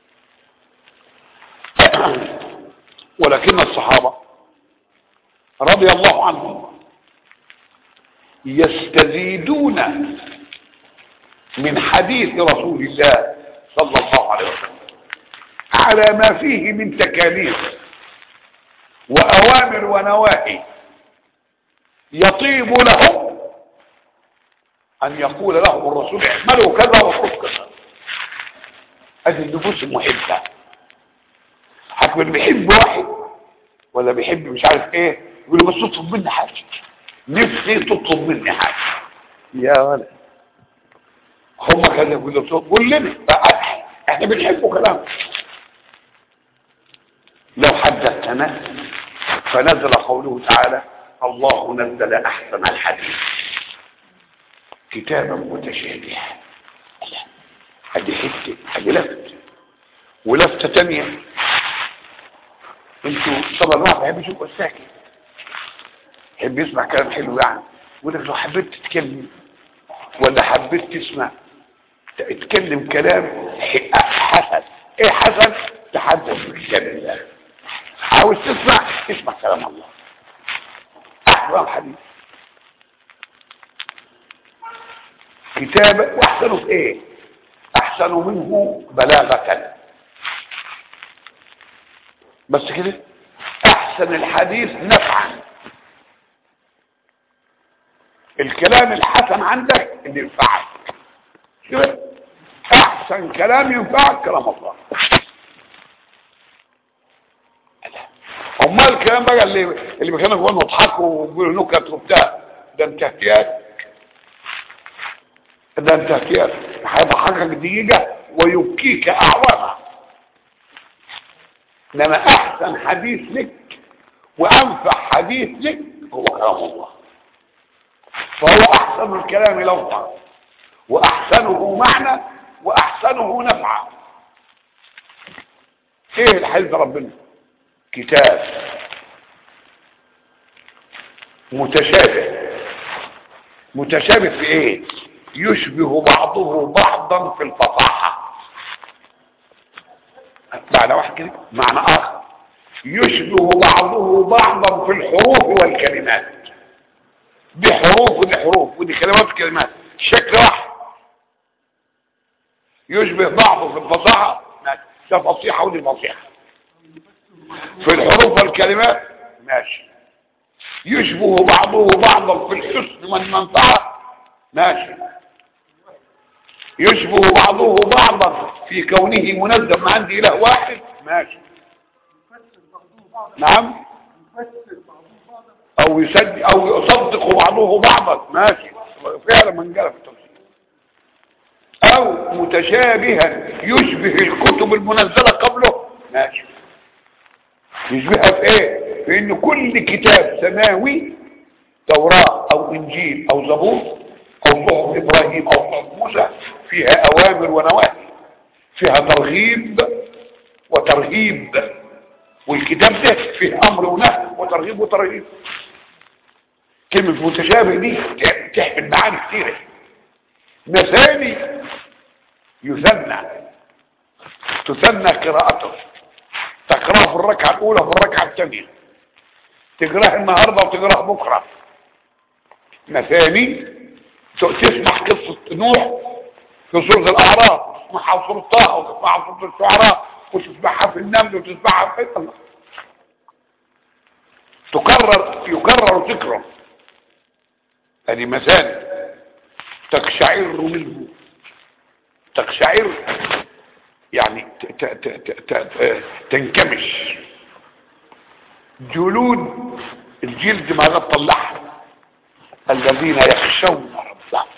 ولكن الصحابة رضي الله عنهم يستزيدون من حديث رسول الله صلى الله عليه وسلم على ما فيه من تكاليف وأوامر ونواهي يطيب لهم أن يقول لهم الرسول اعملوا كذا واتركوا كذا هذه النفوس المحبة حكم بيحب واحد ولا بيحب مش عارف ايه يقول له بس تطلب مني حاجة نفسي تطلب مني حاجة يا ولد هم كذا يقول له قول لنا احنا بنحبه كلام لو حدثتنا فنزل قوله تعالى الله نزل احسن الحديث كتابا متشابها ادي حته ادي لفت ولفته تانية انتوا طبعا الواحد بيحب يشوف الساكت يحب يسمع كلام حلو يعني يقول لك لو حبيت تتكلم ولا حبيت تسمع تتكلم كلام حسن ايه حسن تحدث بكتاب الله عاوز تسمع اسمع كلام الله احسن حديث كتاب واحسنه في ايه احسن منه بلاغة بس كده احسن الحديث نفعا الكلام الحسن عندك اللي ينفعك كده احسن كلام ينفعك كلام الله امال الكلام بقى اللي اللي كانوا يقولوا يضحكوا ويقولوا نكت وبتاع ده انت احتياج ده انت احتياج هيضحكك دقيقه ويبكيك اعواما انما احسن حديث لك وانفع حديث لك هو كلام الله فهو احسن الكلام لفظا واحسنه معنى واحسنه نفعا ايه الحلف ربنا كتاب متشابه متشابه في ايه يشبه بعضه بعضا في الفصاحة معنى واحد كده معنى اخر يشبه بعضه بعضا في الحروف والكلمات دي حروف ودي حروف ودي كلمات وكلمات شكل واحد يشبه بعضه في الفصاحة ده فصيحة ودي فصيحة في الحروف والكلمات ماشي يشبه بعضه بعضا في الحسن والمنفعة ماشي يشبه بعضه بعضا في كونه منزه ما عندي اله واحد ماشي نعم او يصدق او يصدق بعضه بعضا ماشي فعلا من جرى في التفسير او متشابها يشبه الكتب المنزله قبله ماشي يشبهها في ايه في ان كل كتاب سماوي توراة او انجيل او زبور او صحف ابراهيم او صحف موسى فيها اوامر ونواهي فيها ترغيب وترهيب والكتاب ده فيه امر ونهي وترغيب وترهيب كلمة متشابه دي تحمل معاني كتيرة مثاني يثنى تثنى قراءته تقراه في الركعة الأولى في الركعة الثانية تقراه النهاردة وتقراه بكرة مثاني تسمح قصة نوح في سورة الأعراف تسمعها في سورة طه وتسمعها في سورة الشعراء وتسمعها في النمل وتسمعها في الله تكرر يكرر ذكره هذه مثاني تقشعر منه تقشعر يعني ت ت ت ت تنكمش جلود الجلد ما غطى اللحم الذين يخشون ربهم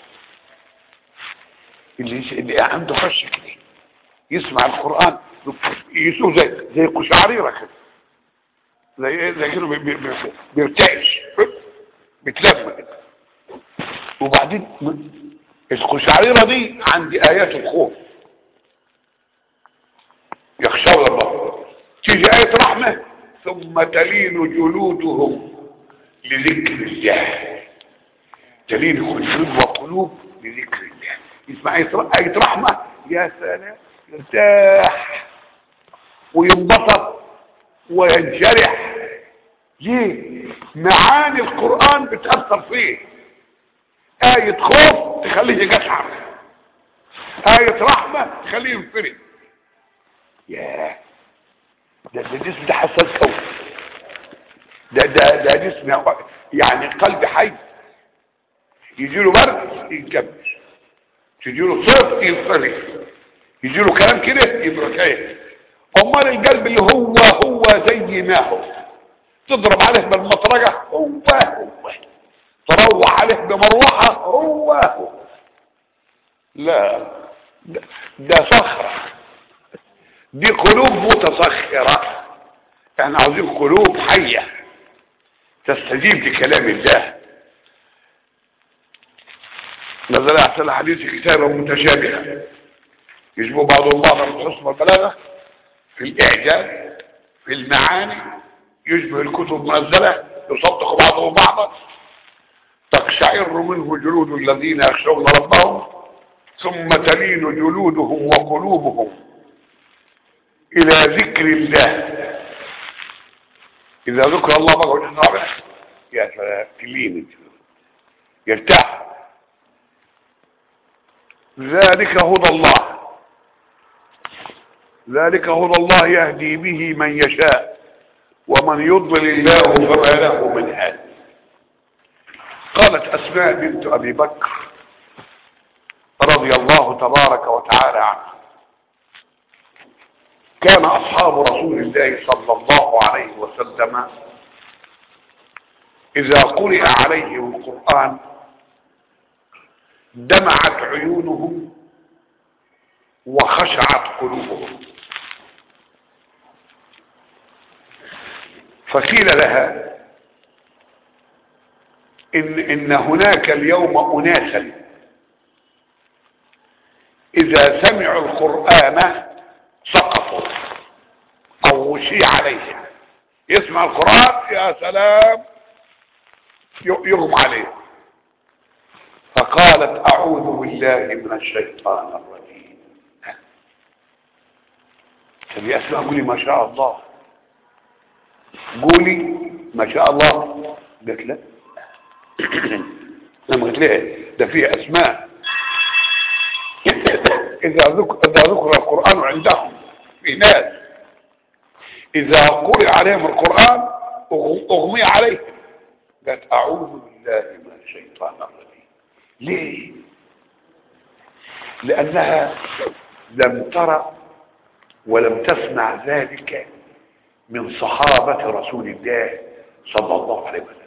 اللي, اللي عنده خشيه كده يسمع القران يسوع زي زي قشعريره كده زي زي كده بيرتعش بيتلم كده وبعدين القشعريره دي عندي ايات الخوف يخشون الله تيجي آية رحمة ثم تلين جلودهم لذكر الله تلين جلود وقلوب لذكر الله اسمع آية رحمة يا سلام يرتاح وينبسط وينشرح ليه معاني القرآن بتأثر فيه آية خوف تخليه يقشعر آية رحمة تخليه ينفرد ياه ده ده جسم ده حساس قوي ده ده ده جسم يعني قلب حي يجي له برد ينكمش يجي له صوت ينفرد يجي له كلام كده يبقى كده امال القلب اللي هو هو زي ما هو تضرب عليه بالمطرقه هو هو تروح عليه بمروحه هو هو لا ده, ده صخره دي قلوب متصخرة احنا عاوزين قلوب حية تستجيب لكلام الله نزل احسن الحديث كتابا متشابها يشبه بعضهم بعضا في الحسن والبلاغة في الاعجاز في المعاني يشبه الكتب منزلة يصدق بعضهم بعضا تقشعر منه جلود الذين يخشون ربهم ثم تلين جلودهم وقلوبهم الى ذكر الله اذا ذكر الله بقى وجه رابع يا سلام تلين يرتاح ذلك هدى الله ذلك هدى الله يهدي به من يشاء ومن يضلل الله فما له من هاد قالت اسماء بنت ابي بكر رضي الله تبارك وتعالى عنها كان أصحاب رسول الله صلى الله عليه وسلم إذا قرئ عليهم القرآن دمعت عيونهم وخشعت قلوبهم فقيل لها إن, إن هناك اليوم أناسا إذا سمعوا القرآن سقطوا أو غشي عليه يسمع القرآن يا سلام يغمى عليه فقالت أعوذ بالله من الشيطان الرجيم تبي أسمع قولي ما شاء الله قولي ما شاء الله قلت لا لما قلت لها ده فيه أسماء إذا ذكر, إذا ذكر القرآن عندهم في ناس إذا قرئ عليهم القرآن أغمي عليهم قالت أعوذ بالله من الشيطان الرجيم ليه لأنها لم ترى ولم تسمع ذلك من صحابة رسول الله صلى الله عليه وسلم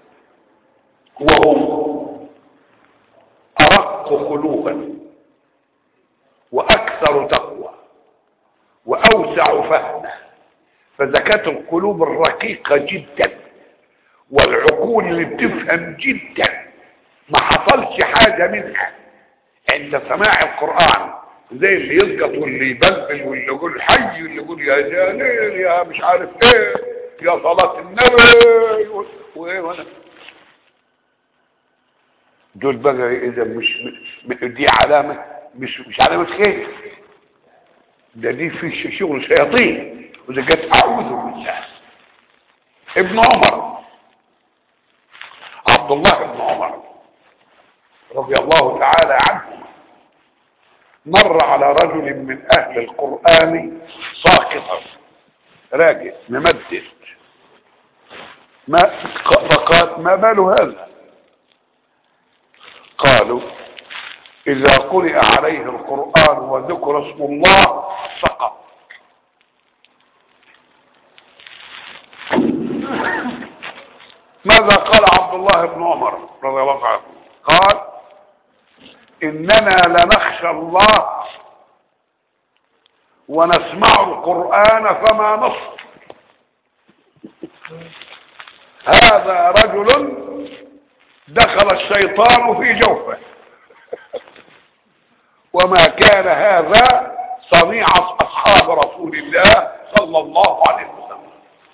وهم أرق قلوبا وأكثر تقوى وأوسع فهما فزكاة القلوب الرقيقة جدا والعقول اللي بتفهم جدا ما حصلش حاجة منها عند سماع القرآن زي اللي يسقط واللي يبلبل واللي يقول حي واللي يقول يا جليل يا مش عارف ايه يا صلاة النبي وايه وانا دول بقى اذا مش دي علامة مش مش علامة خير ده دي في شغل شياطين وإذا جت أعوذ بالله ابن عمر عبد الله بن عمر رضي الله تعالى عنهما مر على رجل من أهل القرآن ساقطا راجع ممدد ما فقال ما بال هذا قالوا إذا قرئ عليه القرآن وذكر اسم الله سقط ماذا قال عبد الله بن عمر رضي الله عنه قال إننا لنخشى الله ونسمع القرآن فما نصر هذا رجل دخل الشيطان في جوفه وما كان هذا صنيع أصحاب رسول الله صلى الله عليه وسلم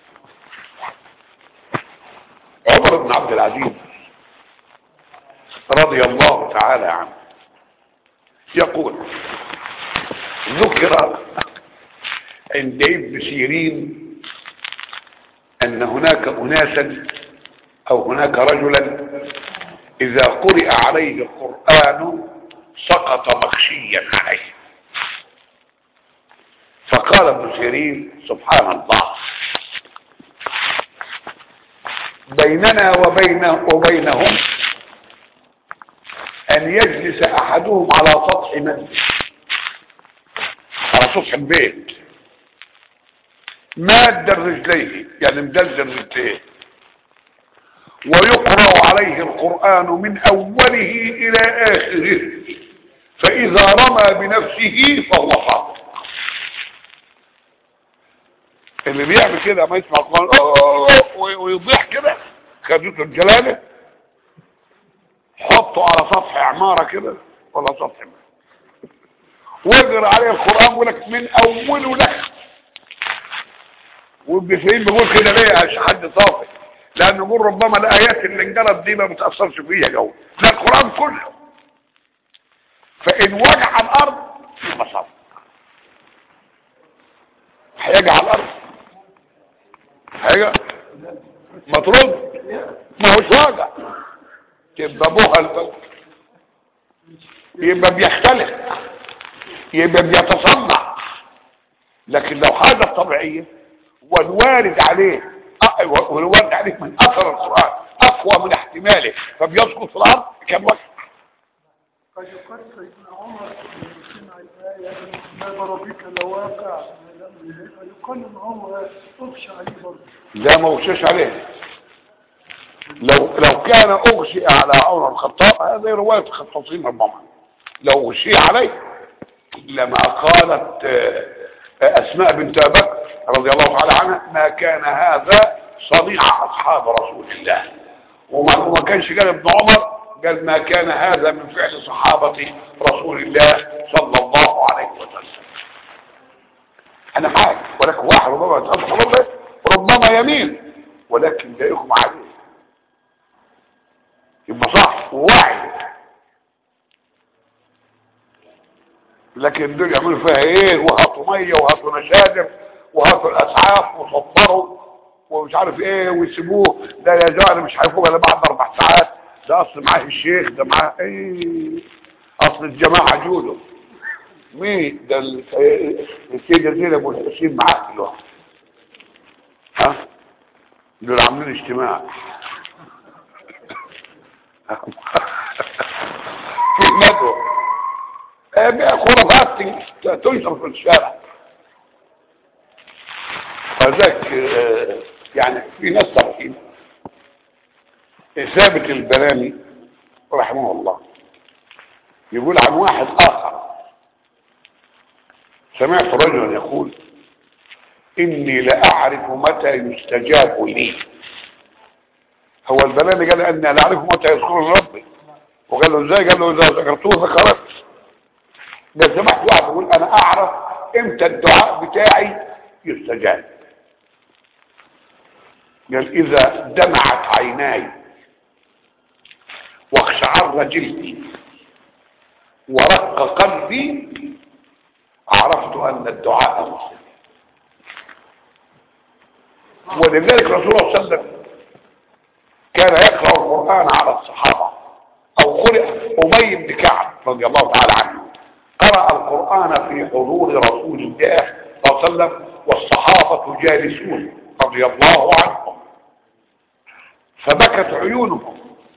عمر بن عبد العزيز رضي الله تعالى عنه يقول ذكر عند ابن سيرين أن هناك أناسا أو هناك رجلا إذا قرئ عليه القرآن سقط مخشيا عليه فقال ابن سيرين سبحان الله بيننا وبين وبينهم أن يجلس أحدهم على سطح منزل على سطح البيت ماد رجليه يعني مدلل رجليه ويقرأ عليه القرآن من أوله إلى آخره فإذا رمى بنفسه فهو صادق اللي بيعمل كده ما يسمع القرآن ويضيح كده خدته الجلالة حطه على سطح عمارة كده ولا سطح واجر عليه القرآن يقول لك من أوله لك وابن سيرين بيقول كده ليه عشان حد صافي لأنه يقول ربما الآيات اللي انجلت دي ما بتأثرش فيها جو ده القرآن كله فإن وجع الأرض يبقى صف هيجع الأرض حاجة ما ترد ما هوش واجع تبقى بوها يبقى بيختلف يبقى بيتصنع لكن لو حاجة طبيعية والوارد عليه والوارد عليه من أثر القرآن أقوى من احتماله فبيسقط في الأرض كان وجع قد يقال سيدنا عمر لما سمع الآية ما بربك لواقع فيقال إن هو أغشى عليه برضه لا ما وشاش عليه لو لو كان اغشي على عمر بن الخطاب هذه روايه الخطاطين ربما لو غشي عليه لما قالت آه، آه، اسماء بنت ابي بكر رضي الله تعالى عنها ما كان هذا صنيع اصحاب رسول الله وما, وما كانش قال ابن عمر قال ما كان هذا من فعل صحابه رسول الله صلى الله عليه وسلم انا معاك ولكن واحد ربما يتأثر ربما ربما يمين ولكن لا يغمى عليه يبقى صح وواعي لكن دول يعملوا فيها ايه وهاتوا ميه وهاتوا نشادر وهاتوا الاسعاف وصبروا ومش عارف ايه ويسيبوه ده يا جماعه أنا مش هيفوق الا بعد اربع ساعات ده اصل معاه الشيخ ده معاه ايه اصل الجماعه جوله مين ده ال- السيدة زينب ابو الحسين معاه دلوقتي ها دول عاملين اجتماع في ندوة آه، بقى خرافات تن- تنشر في الشارع فذاك آه، يعني في ناس صالحين ثابت البراني رحمه الله يقول عن واحد آخر سمعت رجلا يقول إني لأعرف متى يستجاب لي هو البلاني قال أني لا أعرف متى يذكرني ربي وقال له ازاي قال له إذا ذكرتوه ذكرت ده سمعت واحد يقول أنا أعرف إمتى الدعاء بتاعي يستجاب قال إذا دمعت عيناي واقشعر جلدي ورق قلبي عرفت أن الدعاء مسلم ولذلك رسول الله صلى الله عليه وسلم كان يقرأ القرآن على الصحابة أو قرأ أبي بن كعب رضي الله تعالى عنه قرأ القرآن في حضور رسول الله صلى الله عليه وسلم والصحابة جالسون رضي الله عنهم فبكت عيونهم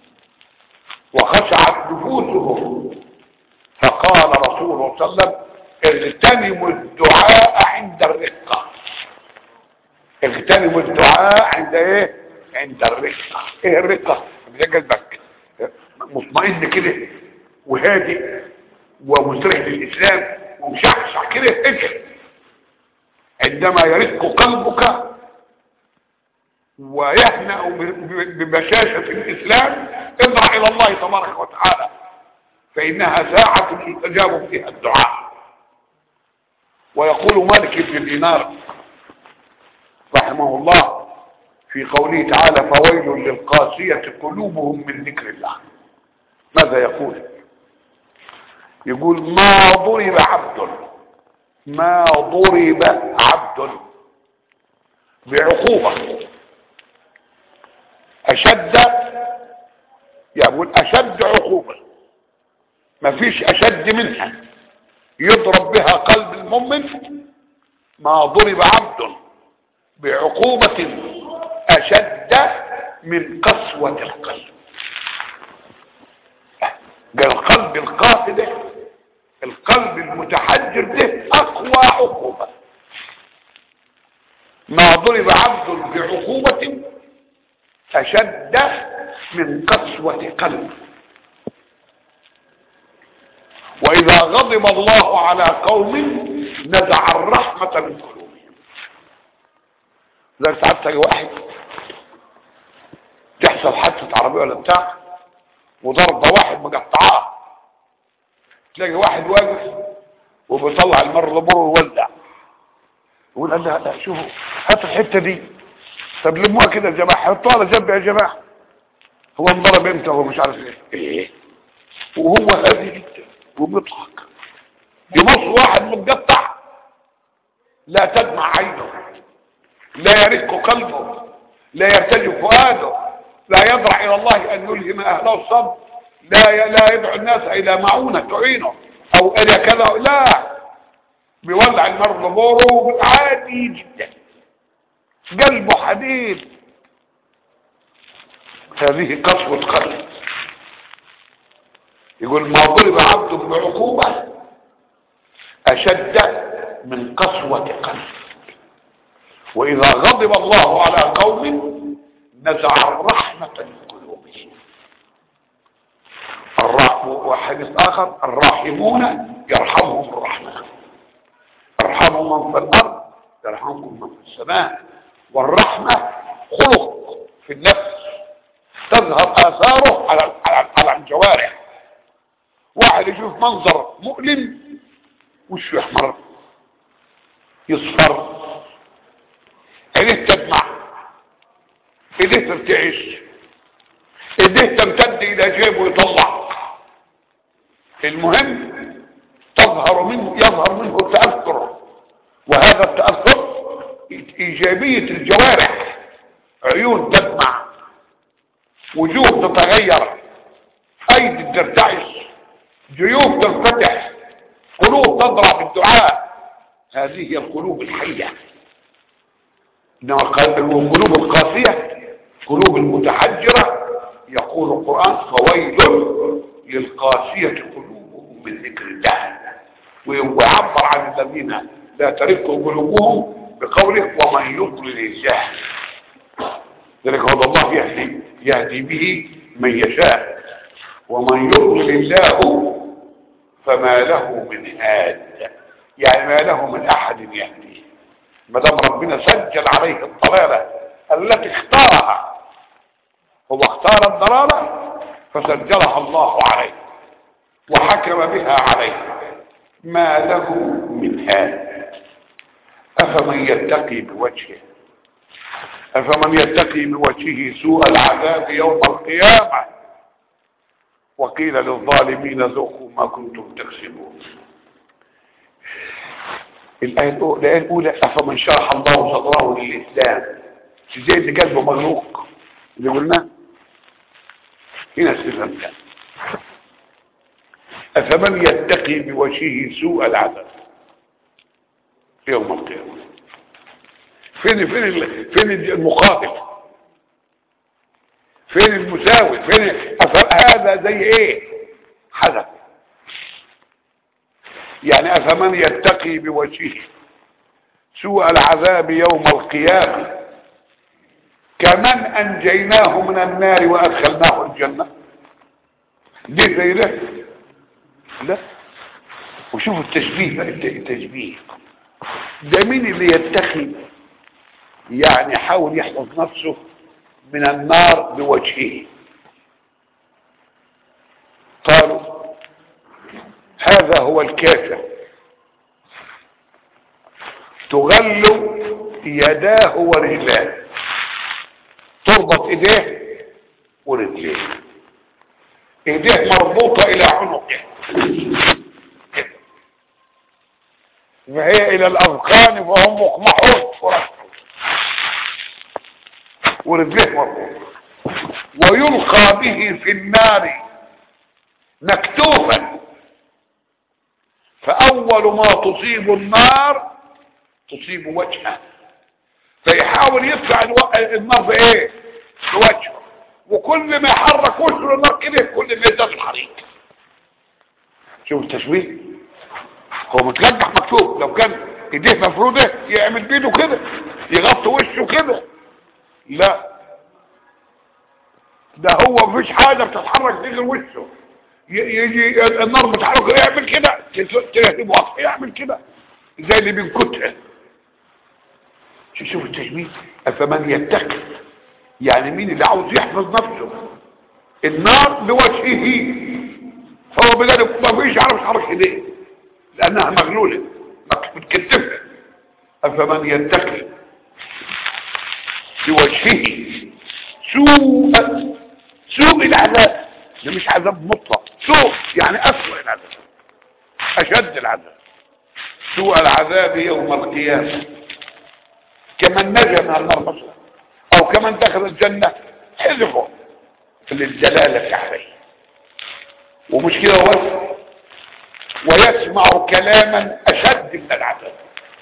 وخشعت نفوسهم فقال رسول الله صلى الله عليه وسلم اغتنموا الدعاء عند الرقة اغتنموا الدعاء عند ايه عند الرقة ايه الرقة ده قلبك مطمئن كده وهادئ ومستريح للاسلام ومشعشع كده اجل عندما يرق قلبك ويهنأ ببشاشة الإسلام ارجع إلى الله تبارك وتعالى فإنها ساعة يستجاب فيها الدعاء ويقول مالك بن دينار رحمه الله في قوله تعالى فويل للقاسية قلوبهم من ذكر الله ماذا يقول يقول ما ضرب عبد ما ضرب عبد بعقوبة أشد يقول أشد عقوبة ما فيش أشد منها يضرب بها قلب المؤمن ما ضرب عبد بعقوبة أشد من قسوة القلب ده القلب القاسي ده القلب المتحجر ده أقوى عقوبة ما ضرب عبد بعقوبة أشد من قسوة قلب وإذا غضب الله على قوم نزع الرحمة من قلوبهم زي ساعات تلاقي واحد تحصل حادثة عربية ولا بتاع وضربة واحد مقطعاه تلاقي واحد واقف وبيطلع المر لبر ويولع يقول لا لا شوفوا هات الحتة دي طب لموها كده يا جماعة حطوها على جنب يا جماعة هو انضرب امتى هو مش عارف ايه ايه وهو هادي جدا وبيضحك يبص واحد متقطع لا تدمع عينه لا يرق قلبه لا يرتج فؤاده لا يضرع الى الله ان يلهم اهله الصبر لا لا يدعو الناس الى معونه تعينه او الى كذا لا بيولع المر لبوره عادي جدا قلبه حديد هذه قسوة قلب يقول ما ضرب عبد بعقوبة أشد من قسوة قلب وإذا غضب الله على قوم نزع الرحمة من قلوبهم الرا- وحديث آخر الراحمون يرحمهم الرحمن ارحموا من في الأرض يرحمكم من في السماء والرحمة خلق في النفس تظهر آثاره على على على الجوارح واحد يشوف منظر مؤلم وشه يحمر يصفر عينيه تدمع ايديه ترتعش ايديه تمتد الى جيبه ويطلع المهم تظهر منه يظهر منه التأثر وهذا التأثر إيجابية الجوارح عيون تدمع وجوه تتغير أيدي ترتعش جيوب تنفتح قلوب تضرب بالدعاء هذه هي القلوب الحية إنما قال- القلوب القاسية قلوب المتحجرة يقول القرآن فويل للقاسية قلوبهم من ذكر الله ويعبر عن الذين لا ترق قلوبهم بقوله ومن يضلل الله ذلك هو الله يهدي يهدي به من يشاء ومن يضلل الله فما له من هاد يعني ما له من احد يهديه ما دام ربنا سجل عليه الضلاله التي اختارها هو اختار الضلاله فسجلها الله عليه وحكم بها عليه ما له من هاد افمن يتقي بوجهه افمن يتقي بوجهه سوء العذاب يوم القيامه وقيل للظالمين ذوقوا ما كنتم تكسبون الآية الأولى الآية الأولى أفمن شرح الله صدره للإسلام زي اللي قلبه مغلوق اللي قلنا هنا استفهام كان أفمن يتقي بوجهه سوء العذاب يوم القيامة فين فين ال- فين المقابل فين المساوي فين أف- هذا زي ايه حدث يعني أفمن يتقي بوجهه سوء العذاب يوم القيامة كمن أنجيناه من النار وأدخلناه الجنة ليه زي ده لا وشوفوا التشبيه بقى الت- التشبيه ده مين اللي يتقي يعني يحاول يحفظ نفسه من النار بوجهه قالوا هذا هو الكافر تغل يداه ورجلاه تربط ايديه ورجليه ايديه مربوطة الى عنقه فهي الى الاذقان فهم مقمحون ورسل ورجليه مربوطة ويلقى به في النار مكتوفا فأول ما تصيب النار تصيب وجهه فيحاول يدفع الو- النار بايه بوجهه وكل ما يحرك وشه للنار كده كل ما يزداد الحريق شوف التشويه هو متلجح مكتوب لو كان ايديه مفروده يعمل بيده كده يغطي وشه كده لا ده هو مفيش حاجه بتتحرك غير وشه ي- يجي النار بتحرك يعمل كده تلهب وقف يعمل كده زي اللي بينكتها شو- شوف التشبيه افمن يتقي يعني مين اللي عاوز يحفظ نفسه النار بوجهه فهو بذلك ما فيش عارف يحرك ايديه لانها مغلوله متكتفه افمن يتقي بوجهه سوء سوء العذاب ده مش عذاب مطلق سوء يعني أسوأ العذاب أشد العذاب سوء العذاب يوم القيامة كمن نجا من النار مثلا أو كمن دخل الجنة حذفه للجلالة عليه ومش كده بس ويسمع كلاما أشد من العذاب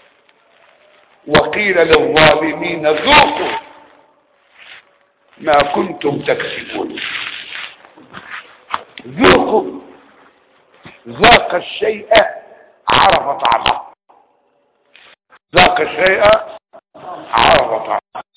وقيل للظالمين ذوقوا ما كنتم تكسبون ذوقوا ذاق الشيء عرف طعمه ذاق الشيء عرف طعمه